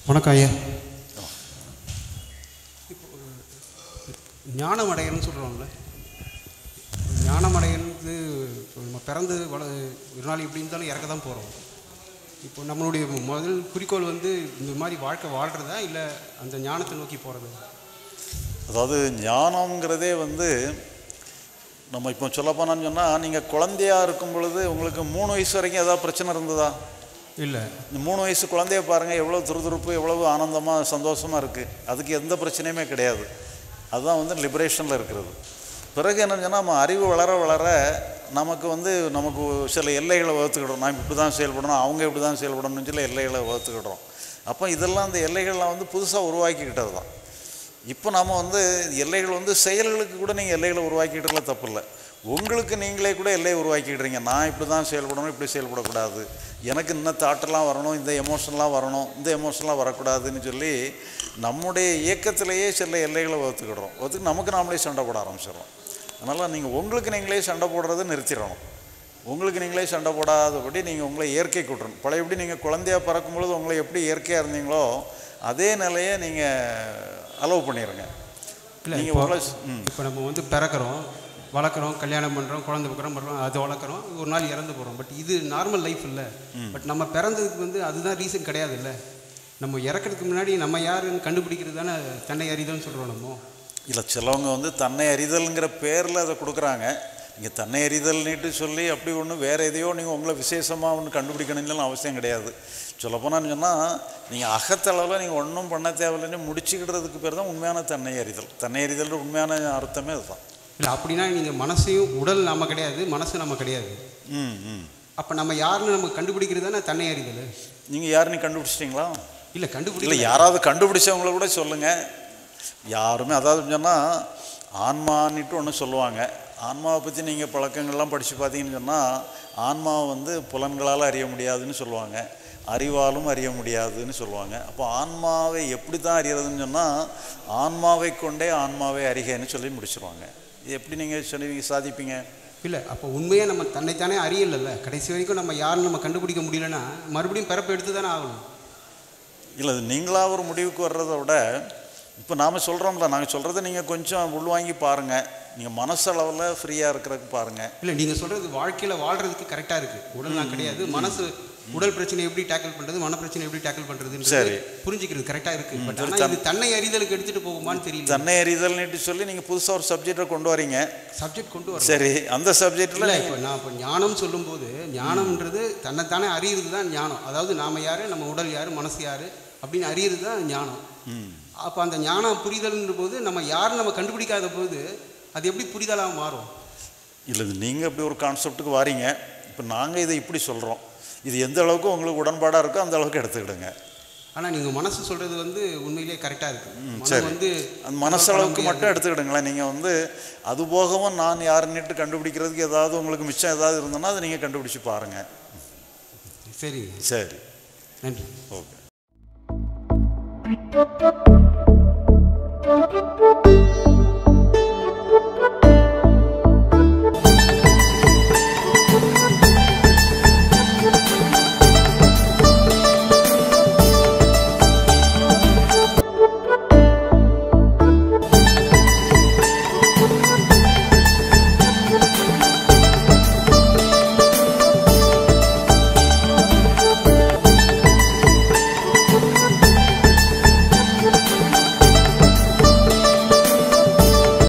வணக்கம் ஐயா இப்போ ஞானம் அடையணும்னு சொல்கிறோம்ல ஞானம் அடையணுது இப்போ நம்ம பிறந்து வள ஒரு நாள் எப்படி இருந்தாலும் இறக்க தான் போகிறோம் இப்போ நம்மளுடைய முதல் குறிக்கோள் வந்து இந்த மாதிரி வாழ்க்கை வாழ்கிறதா இல்லை அந்த ஞானத்தை நோக்கி போகிறது அதாவது ஞானம்ங்கிறதே வந்து நம்ம இப்போ சொல்லப்போனான்னு சொன்னால் நீங்கள் குழந்தையா இருக்கும் பொழுது உங்களுக்கு மூணு வயசு வரைக்கும் ஏதாவது பிரச்சனை இருந்ததா இல்லை இந்த மூணு வயசு குழந்தைய பாருங்கள் எவ்வளோ துருதுருப்பு எவ்வளவு ஆனந்தமாக சந்தோஷமாக இருக்குது அதுக்கு எந்த பிரச்சனையுமே கிடையாது அதுதான் வந்து லிபரேஷனில் இருக்கிறது பிறகு என்ன சொன்னால் நம்ம அறிவு வளர வளர நமக்கு வந்து நமக்கு சில எல்லைகளை வகுத்துக்கிடுறோம் நான் இப்படி தான் செயல்படணும் அவங்க இப்படி தான் செயல்படணும்னு சொல்லி எல்லைகளை வகுத்துக்கிடுறோம் அப்போ இதெல்லாம் அந்த எல்லைகள்லாம் வந்து புதுசாக உருவாக்கிக்கிட்டது தான் இப்போ நம்ம வந்து எல்லைகள் வந்து செயல்களுக்கு கூட நீங்கள் எல்லைகளை உருவாக்கிட்டுல தப்பு இல்லை உங்களுக்கு நீங்களே கூட எல்லையை உருவாக்கிடுறீங்க நான் இப்படி தான் செயல்படணும் இப்படி செயல்படக்கூடாது எனக்கு இந்த தாட்டெல்லாம் வரணும் இந்த எமோஷன்லாம் வரணும் இந்த எமோஷன்லாம் வரக்கூடாதுன்னு சொல்லி நம்முடைய இயக்கத்திலேயே சில எல்லைகளை வகுத்துக்கிடுறோம் வகுத்துக்கு நமக்கு நாமளே சண்டை போட ஆரம்பிச்சிடுறோம் அதனால் நீங்கள் உங்களுக்கு நீங்களே சண்டை போடுறதை நிறுத்திடணும் உங்களுக்கு நீங்களே சண்டை போடாதபடி நீங்கள் உங்களை இயற்கை கூட்டணும் பழையபடி நீங்கள் குழந்தையா பிறக்கும் பொழுது உங்களை எப்படி இயற்கையாக இருந்தீங்களோ அதே நிலையை நீங்கள் அலோவ் பண்ணிடுங்க இல்லை நீங்கள் இப்போ உங்களை ம் இப்போ நம்ம வந்து பிறக்கிறோம் வளர்க்குறோம் கல்யாணம் பண்ணுறோம் குழந்தை பிறக்கிறோம் பண்ணுறோம் அதை வளர்க்குறோம் ஒரு நாள் இறந்து போகிறோம் பட் இது நார்மல் லைஃப் இல்லை பட் நம்ம பிறந்ததுக்கு வந்து அதுதான் ரீசன் கிடையாது இல்லை நம்ம இறக்கிறதுக்கு முன்னாடி நம்ம யாருன்னு கண்டுபிடிக்கிறது தானே தன்னை அறிதல்னு சொல்கிறோம் நம்ம இல்லை சிலவங்க வந்து தன்னை அறிதல்ங்கிற பேரில் அதை கொடுக்குறாங்க நீங்கள் தன்னை அறிதல்னுட்டு சொல்லி அப்படி ஒன்று வேறு எதையோ நீங்கள் உங்களை விசேஷமாக ஒன்று கண்டுபிடிக்கணும்னு அவசியம் கிடையாது சொல்லப்போனான்னு சொன்னால் நீங்கள் அகத்தளவில் நீங்கள் ஒன்றும் பண்ண தேவையில்லைன்னு முடிச்சுக்கிடுறதுக்கு பேர் தான் உண்மையான தன்னை அறிதல் தன்னை அறிதல் உண்மையான அர்த்தமே அதுதான் இல்லை அப்படின்னா நீங்கள் மனசையும் உடல் நம்ம கிடையாது மனசு நம்ம கிடையாது ம் ம் அப்போ நம்ம யாருன்னு நம்ம கண்டுபிடிக்கிறது தானே தன்னை அறிதல் நீங்கள் யாருன்னு கண்டுபிடிச்சிட்டிங்களா இல்லை இல்லை கண்டுபிடிக்கல யாராவது கண்டுபிடிச்சவங்கள கூட சொல்லுங்கள் யாருமே அதாவது சொன்னால் ஆன்மான்னுட்டு ஒன்று சொல்லுவாங்க ஆன்மாவை பற்றி நீங்கள் பழக்கங்கள்லாம் படித்து பார்த்தீங்கன்னு சொன்னால் ஆன்மாவை வந்து புலன்களால் அறிய முடியாதுன்னு சொல்லுவாங்க அறிவாலும் அறிய முடியாதுன்னு சொல்லுவாங்க அப்போ ஆன்மாவை எப்படி தான் அறியறதுன்னு சொன்னால் ஆன்மாவை கொண்டே ஆன்மாவை அறிகைன்னு சொல்லி முடிச்சிருவாங்க இது எப்படி நீங்கள் சொல்லி சாதிப்பீங்க இல்லை அப்போ உண்மையாக நம்ம தன்னைத்தானே அறியலைல்ல கடைசி வரைக்கும் நம்ம யாருன்னு நம்ம கண்டுபிடிக்க முடியலன்னா மறுபடியும் பிறப்பு எடுத்து தானே ஆகணும் இல்லை அது நீங்களாக ஒரு முடிவுக்கு வர்றதை விட இப்போ நாம் சொல்கிறோம்ல நாங்கள் சொல்கிறத நீங்கள் கொஞ்சம் உள்வாங்கி பாருங்கள் நீங்கள் மனசளவில் ஃப்ரீயாக இருக்கிறதுக்கு பாருங்கள் இல்லை நீங்கள் சொல்கிறது வாழ்க்கையில் வாழ்கிறதுக்கு கரெக்டாக இருக்குது உடல்லாம் கிடையாது மனசு உடல் பிரச்சனை எப்படி டேக்கிள் பண்ணுறது மன பிரச்சனை எப்படி டேக்கிள் பண்ணுறதுன்னு சரி. புரிஞ்சுக்கிறது கரெக்டாக இருக்குது பட் ஆனால் இது தன்னை அறிதலுக்கு எடுத்துகிட்டு போகுமான்னு தெரியல தன்னை அறிதல்னுட்டு சொல்லி நீங்கள் புதுசாக ஒரு சப்ஜெக்டை கொண்டு வரீங்க சப்ஜெக்ட் கொண்டு வரணும் சரி அந்த சப்ஜெக்டில் இல்லை இப்போ நான் இப்போ ஞானம் சொல்லும்போது ஞானம்ன்றது தன்னைத்தானே அறியிறது தான் ஞானம் அதாவது நாம யார் நம்ம உடல் யார் மனசு யார் அப்படின்னு அறியிறது தான் ஞானம் அப்போ அந்த ஞானம் புரிதல்ன்ற போது நம்ம யார் நம்ம கண்டுபிடிக்காத போது அது எப்படி புரிதலாக மாறும் இல்லை நீங்கள் இப்படி ஒரு கான்செப்ட்டுக்கு வாரீங்க இப்போ நாங்கள் இதை இப்படி சொல்கிறோம் இது எந்த அளவுக்கு உங்களுக்கு உடன்பாடாக இருக்கோ அந்த அளவுக்கு எடுத்துக்கிடுங்க ஆனால் நீங்கள் மனசு சொல்கிறது வந்து உண்மையிலேயே கரெக்டாக இருக்குது மனம் சரி வந்து அந்த மனசளவுக்கு மட்டும் எடுத்துக்கிடுங்களேன் நீங்கள் வந்து அது போகவும் நான் யாருன்னுட்டு கண்டுபிடிக்கிறதுக்கு ஏதாவது உங்களுக்கு மிச்சம் ஏதாவது இருந்ததுன்னா அதை நீங்கள் கண்டுபிடிச்சு பாருங்கள் சரி சரி நன்றி ஓகே Thank you.